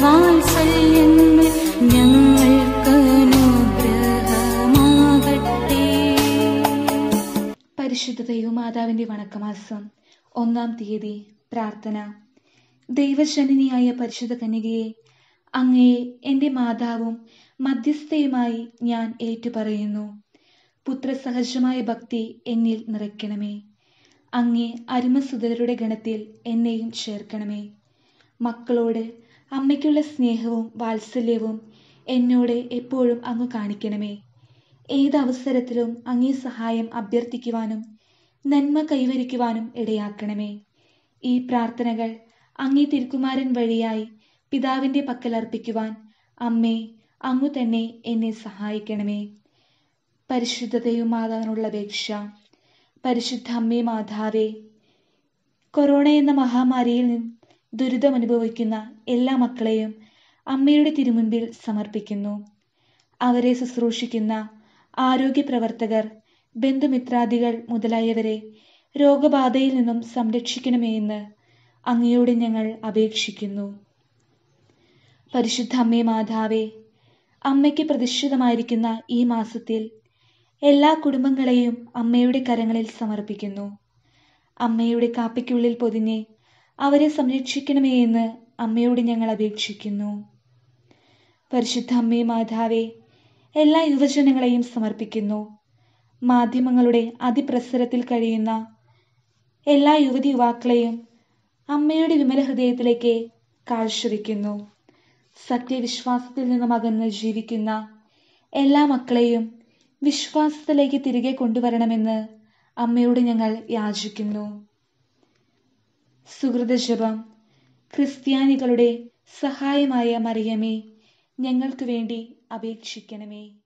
വാത്സല്യങ്ങൾ ഞങ്ങൾക്ക് അനുഗ്രഹമാകട്ടെ പരിശുദ്ധ ദൈവമാതാവിന്റെ വണക്കമാസം ഒന്നാം തീയതി പ്രാർത്ഥന ദൈവജനനിയായ പരിശുദ്ധ കന്യകയെ അങ്ങയെ എൻ്റെ മാതാവും മധ്യസ്ഥയുമായി ഞാൻ ഏറ്റുപറയുന്നു പുത്രസഹജമായ ഭക്തി എന്നിൽ നിറയ്ക്കണമേ അങ്ങേ അരുമസുതരുടെ ഗണത്തിൽ എന്നെയും ചേർക്കണമേ മക്കളോട് അമ്മയ്ക്കുള്ള സ്നേഹവും വാത്സല്യവും എന്നോട് എപ്പോഴും അങ്ങ് കാണിക്കണമേ ഏത് അവസരത്തിലും അങ്ങേ സഹായം അഭ്യർത്ഥിക്കുവാനും നന്മ കൈവരിക്കുവാനും ഇടയാക്കണമേ ഈ പ്രാർത്ഥനകൾ അങ്ങേ തിരുക്കുമാരൻ വഴിയായി പിതാവിന്റെ പക്കൽ അർപ്പിക്കുവാൻ അമ്മേ അങ്ങു തന്നെ എന്നെ സഹായിക്കണമേ പരിശുദ്ധ ദൈവമാതാവിനുള്ള അപേക്ഷ പരിശുദ്ധ അമ്മേ മാതാവേ കൊറോണ എന്ന മഹാമാരിയിൽ നിന്ന് ദുരിതം അനുഭവിക്കുന്ന എല്ലാ മക്കളെയും അമ്മയുടെ തിരുമുൻപിൽ സമർപ്പിക്കുന്നു അവരെ ശുശ്രൂഷിക്കുന്ന ആരോഗ്യ പ്രവർത്തകർ ബന്ധുമിത്രാദികൾ മുതലായവരെ രോഗബാധയിൽ നിന്നും സംരക്ഷിക്കണമേ എന്ന് അങ്ങയോട് ഞങ്ങൾ അപേക്ഷിക്കുന്നു പരിശുദ്ധ അമ്മേ മാതാവേ അമ്മയ്ക്ക് പ്രതിഷ്ഠിതമായിരിക്കുന്ന ഈ മാസത്തിൽ എല്ലാ കുടുംബങ്ങളെയും അമ്മയുടെ കരങ്ങളിൽ സമർപ്പിക്കുന്നു അമ്മയുടെ കാപ്പിക്കുള്ളിൽ പൊതിഞ്ഞ് അവരെ സംരക്ഷിക്കണമേ എന്ന് അമ്മയോട് ഞങ്ങൾ അപേക്ഷിക്കുന്നു പരിശുദ്ധ അമ്മേ മാതാവേ എല്ലാ യുവജനങ്ങളെയും സമർപ്പിക്കുന്നു മാധ്യമങ്ങളുടെ അതിപ്രസരത്തിൽ കഴിയുന്ന എല്ലാ യുവതി യുവാക്കളെയും അമ്മയുടെ വിമല ഹൃദയത്തിലേക്ക് കാഴ്ചവെക്കുന്നു സത്യവിശ്വാസത്തിൽ നിന്നും അകന്ന് ജീവിക്കുന്ന എല്ലാ മക്കളെയും വിശ്വാസത്തിലേക്ക് തിരികെ കൊണ്ടുവരണമെന്ന് അമ്മയോട് ഞങ്ങൾ യാചിക്കുന്നു സുഹൃതജപം ക്രിസ്ത്യാനികളുടെ സഹായമായ മറിയമേ ഞങ്ങൾക്ക് വേണ്ടി അപേക്ഷിക്കണമേ